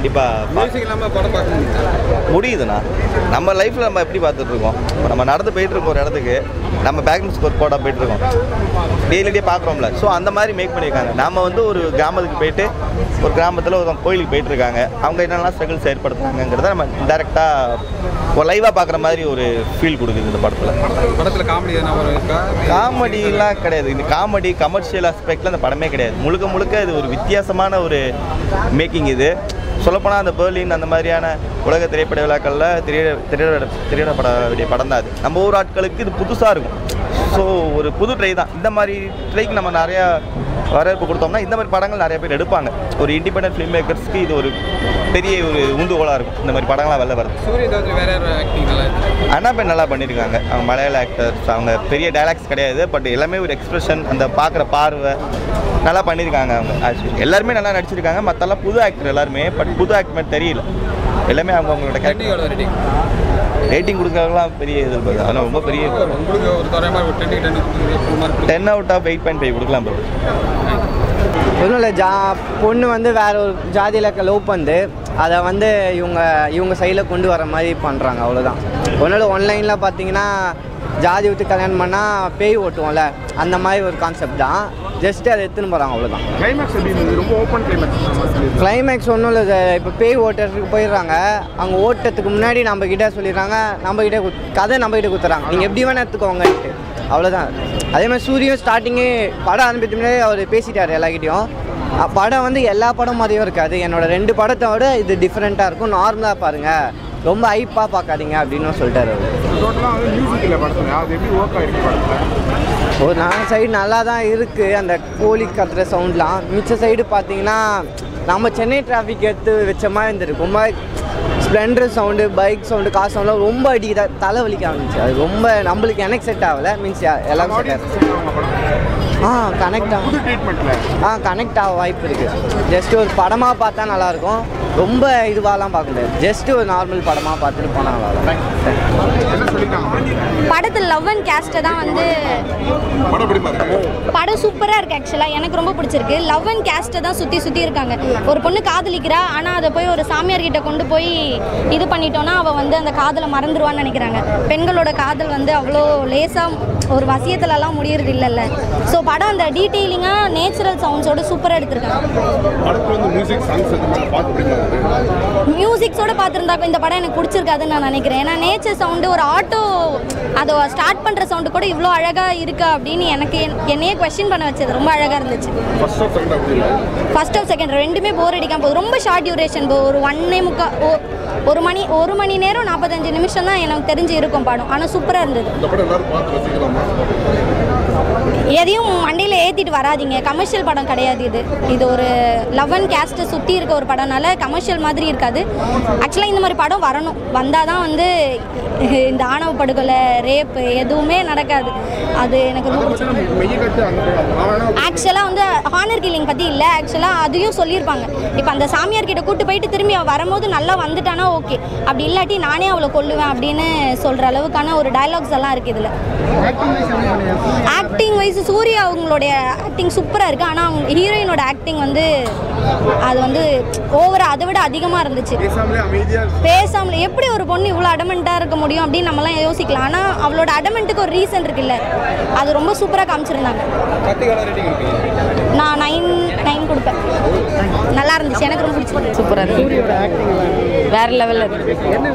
கண்டிப்பாக மியூசிக் இல்லாமல் படம் பார்க்க முடியுமா முடியுதுண்ணா நம்ம லைஃப்பில் நம்ம எப்படி பார்த்துட்டு இருக்கோம் இப்போ நம்ம நடந்து போயிட்டு இருக்கோம் ஒரு இடத்துக்கு நம்ம பேக்ரவுண்ட் ஸ்கோர் போட போயிட்டு இருக்கோம் டெய்லி டே பார்க்குறோம்ல ஸோ அந்த மாதிரி மேக் பண்ணியிருக்காங்க நாம வந்து ஒரு கிராமத்துக்கு போயிட்டு ஒரு கிராமத்தில் ஒரு கோயிலுக்கு போயிட்டு இருக்காங்க அவங்க என்னெல்லாம் ஸ்ட்ரகிள்ஸ் ஏற்படுத்துறாங்கிறத நம்ம டேரெக்டாக ஒரு லைவாக பார்க்குற மாதிரி ஒரு ஃபீல் கொடுக்குது இந்த படத்தில் படத்தில் காமெடி எதனா ஒரு இருக்கா காமெடிலாம் கிடையாது இது காமெடி கமர்ஷியல் ஆஸ்பெக்டில் அந்த படமே கிடையாது முழுக்க முழுக்க இது ஒரு வித்தியாசமான ஒரு மேக்கிங் இது சொல்லப்போனால் அந்த பெர்லின் அந்த மாதிரியான உலக திரைப்பட விழாக்களில் திரையிட திரையிட திரையிடப்பட வேண்டிய படம் தான் அது நம்ம ஊர் ஆட்களுக்கு இது புதுசாக இருக்கும் ஸோ ஒரு புது ட்ரை தான் இந்த மாதிரி ட்ரைக்கு நம்ம நிறையா வரவேற்பு கொடுத்தோம்னா இந்த மாதிரி படங்கள் நிறைய பேர் எடுப்பாங்க ஒரு இண்டிபெண்டன்ட் ஃபிலிம் மேக்கர்ஸ்க்கு இது ஒரு பெரிய ஒரு உந்துகோலாக இருக்கும் இந்த மாதிரி படங்கள்லாம் வெளில வருது சூரிய தவிர வேற யாரும் ஆக்டிங் நல்லா இருக்கு அண்ணாபெண் நல்லா பண்ணியிருக்காங்க அவங்க மலையாள ஆக்டர்ஸ் அவங்க பெரிய டைலாக்ஸ் கிடையாது பட் எல்லாமே ஒரு எக்ஸ்பிரஷன் அந்த பார்க்குற பார்வை நல்லா பண்ணியிருக்காங்க அவங்க ஆக்சுவலி எல்லாருமே நல்லா நடிச்சிருக்காங்க மற்றெல்லாம் புது ஆக்டர் எல்லாருமே பட் புது ஆக்டர் மாதிரி தெரியல எல்லாமே அவங்க அவங்களோட ரேட்டிங் கேரக்டர் எவ்வளோ ரேட்டிங் ரேட்டிங் கொடுக்கறதுலாம் பெரிய இது இருக்காது அதெல்லாம் ரொம்ப பெரிய உங்களுக்கு ஒரு தோராயமாக ஒரு டென்னுக்கு ten mark ten out of eight point five கொடுக்கலாம் bro. ஒன்றும் இல்லை ஜா பொண்ணு வந்து வேற ஒரு ஜாதியில் லவ் பண்ணுது அதை வந்து இவங்க இவங்க சைடில் கொண்டு வர மாதிரி பண்ணுறாங்க அவ்வளோதான் ஒன்றும் இல்லை ஒன்லைனில் பார்த்தீங்கன்னா ஜாதி விட்டு கல்யாணம் பண்ணால் பேய் ஓட்டுவோம்ல அந்த மாதிரி ஒரு கான்செப்ட் தான் ஜஸ்ட்டு அதை எடுத்துன்னு போகிறாங்க அவ்வளோதான் கிளைமேக்ஸ் எப்படி இருந்தது ரொம்ப ஓப்பன் கிளைமேக்ஸ் கிளைமேக்ஸ் ஒன்றும் இல்லை சார் இப்போ பேய் ஓட்டுறதுக்கு போயிடுறாங்க அவங்க ஓட்டத்துக்கு முன்னாடி நம்ம கிட்ட சொல்லிடுறாங்க நம்ம கிட்ட குத்- கதை நம்ம கிட்ட கொடுத்துறாங்க நீங்கள் எப்படி வேணால் எடுத்துக்கோங்கன்ட்டு அவ்வளோதான் அதே மாதிரி சூரியன் ஸ்டார்டிங்கே படம் ஆரம்பித்த முன்னாடி அவர் பேசிட்டார் எல்லாக்கிட்டையும் அ, படம் வந்து எல்லா படம் மாதிரியும் இருக்காது என்னோட ரெண்டு படத்தை விட இது டிஃப்ரெண்ட்டாக இருக்கும் நார்மலாக பாருங்கள் ரொம்ப ஹைப்பாக பார்க்காதீங்க அப்படின்னு சொல்லிட்டாரு அவர் டோட்டலாக வந்து மியூசிக் இல்லை படத்தில் அது எப்படி ஒர்க் ஆகிருக்கு படத்தில் ஒரு நாலு சைடு நல்லா தான் இருக்குது அந்த கோழி கத்துற சவுண்ட்லாம் மிச்ச சைடு பார்த்தீங்கன்னா நம்ம சென்னை டிராஃபிக் எடுத்து வச்ச மாதிரி இருந்திருக்கு ரொம்ப Splendor sound bike sound car சவுண்ட்லாம் ரொம்ப அடிக்குதா தலை வலிக்க ஆரம்பிச்சு அது ரொம்ப நம்மளுக்கு எனக்கு செட் ஆகலை மீன்ஸ் எல்லாரும் செட் ஆகும் ஆ கனெக்ட் ஆகும் ட்ரீட்மெண்ட்டில் ஆ கனெக்ட் ஆக வாய்ப்பு இருக்குது ஜஸ்ட் ஒரு படமாக பார்த்தா நல்லாயிருக்கும் ரொம்ப இதுவாலாம் பார்க்க முடியாது ஜஸ்ட் ஒரு நார்மல் படமாக பார்த்துட்டு போனால் நல்லாயிருக்கும் என்ன சொல்லியிருக்காங்க படத்தில் லவ் அண்ட் கேஸ்ட்டை தான் வந்து படம் எப்படி பாருங்க படம் சூப்பராக இருக்குது ஆக்சுவலாக எனக்கு ரொம்ப பிடிச்சிருக்கு லவ் அண்ட் கேஸ்ட்டை தான் சுற்றி சுற்றி இருக்காங்க ஒரு பொண்ணு காதலிக்கிறா ஆனால் அதை போய் ஒரு சாமியார் கிட்ட கொண்டு போய் இது பண்ணிட்டோன்னா அவள் வந்து அந்த காதலை மறந்துடுவான்னு நினைக்கிறாங்க பெண்களோட காதல் வந்து அவ்வளோ லேசாக ஒரு வசியத்துலலாம் முடியறது இல்லைல்ல ஸோ படம் அந்த டீட்டெயிலிங்காக நேச்சுரல் சவுண்ட்ஸோட சூப்பராக எடுத்திருக்காங்க படத்தில் வந்து மியூசிக் சாங்ஸ் பார்க்க முடியுமா மியூசிக்ஸோட பார்த்துருந்தா இந்த படம் எனக்கு பிடிச்சிருக்காதுன்னு நான் நினைக்கிறேன் ஏன்னா நேச்சர் சவுண்டு ஒரு ஆட்டோ அதை ஸ்டார்ட் பண்ணுற சவுண்டு கூட இவ்வளோ அழகாக இருக்கா அப்படின்னு எனக்கு என்- என்னையே கொஸ்டின் பண்ண வச்சது ரொம்ப அழகாக இருந்துச்சு ஃபர்ஸ்ட் ஆஃப் செகண்ட் அப்படி இல்லை ஃபர்ஸ்ட் ஆஃப் செகண்ட் ரெண்டுமே போர் அடிக்காம போகுது ரொம்ப ஷார்ட் டியூரேஷன் ஒரு ஒன்னே முக்கா ஓ- ஒரு மணி ஒரு மணி நேரம் நாற்பத்தஞ்சு நிமிஷம் தான் எனக்கு தெரிஞ்சு இருக்கும் படம் ஆனால் சூப்பராக இருந்தது இந்த படம் எல்லாரும் பார்த்து ரசிக்கலாமா எதையும் மண்டையில் ஏற்றிட்டு வராதீங்க கமர்ஷியல் படம் கிடையாது இது இது ஒரு லவ் அண்ட் கேஸ்ட்டை சுற்றி இருக்க ஒரு படம்னால கமர்ஷியல் மாதிரி இருக்காது ஆக்சுவலாக இந்த மாதிரி படம் வரணும் வந்தால் தான் வந்து இந்த ஆணவ படுகொலை ரேப் எதுவுமே நடக்காது அது எனக்கு ரொம்ப பிடிச்சிருக்கு மெய்ய கட்டு அந்த படம் அவன் ஆக்சுவலாக வந்து ஹானர் கில்லிங் பற்றி இல்லை ஆக்சுவலாக அதையும் சொல்லியிருப்பாங்க இப்போ அந்த சாமியார் கிட்ட கூட்டு போயிட்டு திரும்பி அவ வரும்போது நல்லா வந்துட்டானா ஓகே அப்படி இல்லாட்டி நானே அவளை கொல்லுவேன் அப்படின்னு சொல்கிற அளவுக்கான ஒரு டயலாக்ஸ் எல்லாம் இருக்குது இதில் ஆக்டிங் வைஸ் சூர்யா அவங்களுடைய ஆக்டிங் சூப்பராக இருக்குது ஆனால் அவங்க ஹீரோயினோட ஆக்டிங் வந்து அது வந்து ஓவராக அதை விட அதிகமாக இருந்துச்சு பேசாமலே அமைதியாக பேசாமல் எப்படி ஒரு பொண்ணு இவ்வளோ அடமெண்ட்டாக இருக்க முடியும் அப்படின்னு நம்மலாம் யோசிக்கலாம் ஆனால் அவளோட அடமெண்ட்டுக்கு ஒரு ரீசன் இருக்குல்ல அது ரொம்ப சூப்பராக காமிச்சிருந்தாங்க கத்திகால ரேட்டிங் இருக்கு நான் நைன் நைன் கொடுப்பேன் நல்லா இருந்துச்சு எனக்கு ரொம்ப பிடிச்சிருக்கு சூப்பராக இருக்கு வேற லெவலில் இருக்கு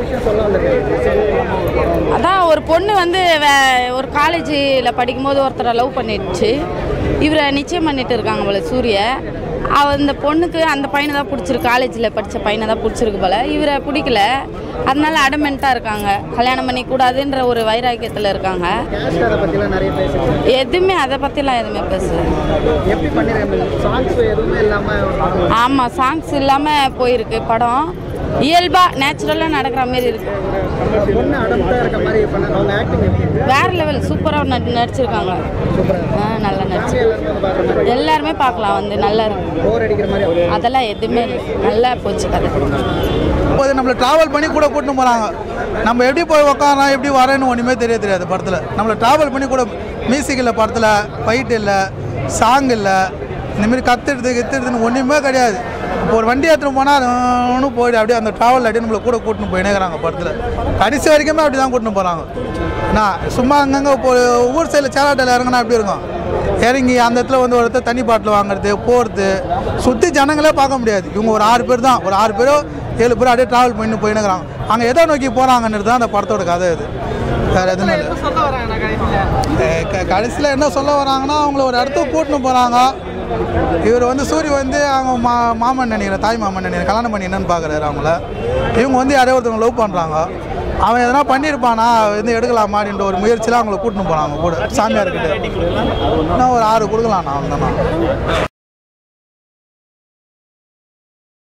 அதான் ஒரு பொண்ணு வந்து வே ஒரு காலேஜில் படிக்கும்போது ஒருத்தரை லவ் பண்ணிடுச்சு இவரை நிச்சயம் பண்ணிட்டு இருக்காங்க போல சூரிய அவ இந்த பொண்ணுக்கு அந்த பையனை தான் பிடிச்சிருக்கு காலேஜில் படித்த பையனை தான் பிடிச்சிருக்கு போல இவரை பிடிக்கல அதனால அடமெண்ட்டாக இருக்காங்க கல்யாணம் பண்ணி கூடாதுன்ற ஒரு வைராக்கியத்தில் இருக்காங்க அதை பற்றிலாம் நிறைய பேசுகிறேன் எதுவுமே அதை பற்றிலாம் எதுவுமே பேசல எப்படி பண்ணிருக்கேன் சாங்ஸ் எதுவுமே இல்லாமல் ஆமாம் சாங்ஸ் இல்லாமல் போயிருக்கு படம் இயல்பாக நேச்சுரலாக நடக்கிற மாதிரி இருக்கு பொண்ணு அடம்ப்டாக இருக்க மாதிரி பண்ண அவங்க ஆக்டிங் எப்படி வேற லெவல் சூப்பராக நடி நடிச்சிருக்காங்க ஆ நல்லா நடிச்சு எல்லாருமே பார்க்கலாம் வந்து நல்லா இருக்கு போர் அடிக்கிற மாதிரி அதெல்லாம் எதுவுமே இல்லை நல்லா போச்சு கதை போது நம்மளை ட்ராவல் பண்ணி கூட கூட்டின்னு போகிறாங்க நம்ம எப்படி போய் உக்காரலாம் எப்படி வரேன்னு ஒன்றுமே தெரிய தெரியாது படத்தில் நம்மளை ட்ராவல் பண்ணி கூட மியூசிக் இல்லை படத்தில் ஃபைட் இல்லை சாங் இல்லை இந்தமாரி கத்துறது கத்துறதுன்னு ஒன்றுமே கிடையாது இப்போ ஒரு வண்டி எடுத்துகிட்டு போனால் அது ஒன்றும் போயிடு அப்படியே அந்த ட்ராவல் அப்படியே நம்மளை கூட கூட்டின்னு போயினேங்கிறாங்க படத்தில் கடைசி வரைக்குமே அப்படி தான் கூட்டின்னு போகிறாங்க நான் சும்மா அங்கங்கே இப்போ ஊர் சைடில் சேலாட்டில் இறங்கினா எப்படி இருக்கும் இறங்கி அந்த இடத்துல வந்து ஒரு இடத்துல தண்ணி பாட்டில் வாங்குறது போகிறது சுற்றி ஜனங்களே பார்க்க முடியாது இவங்க ஒரு ஆறு பேர் தான் ஒரு ஆறு பேரோ ஏழு பேர் அப்படியே ட்ராவல் பண்ணி போயினுக்கிறாங்க அங்கே எதை நோக்கி போகிறாங்கன்றது தான் அந்த படத்தோட கதை இது வேறு எதுவும் இல்லை கடைசியில் என்ன சொல்ல வராங்கன்னா அவங்கள ஒரு இடத்துக்கு கூட்டின்னு போகிறாங்க இவர் வந்து சூரிய வந்து அவங்க மா மாமன் நினைக்கிறேன் தாய் மாமன் நினைக்கிறேன் கல்யாணம் பண்ணி என்னன்னு பார்க்குறாரு அவங்கள இவங்க வந்து யாரையோ ஒருத்தவங்க லவ் பண்ணுறாங்க அவன் எதனா பண்ணியிருப்பானா வந்து எடுக்கலாமா அப்படின்ற ஒரு முயற்சியில் அவங்கள கூட்டின்னு போனாங்க கூட சாமியார்கிட்ட இன்னும் ஒரு ஆறு கொடுக்கலாம் நான் அவங்க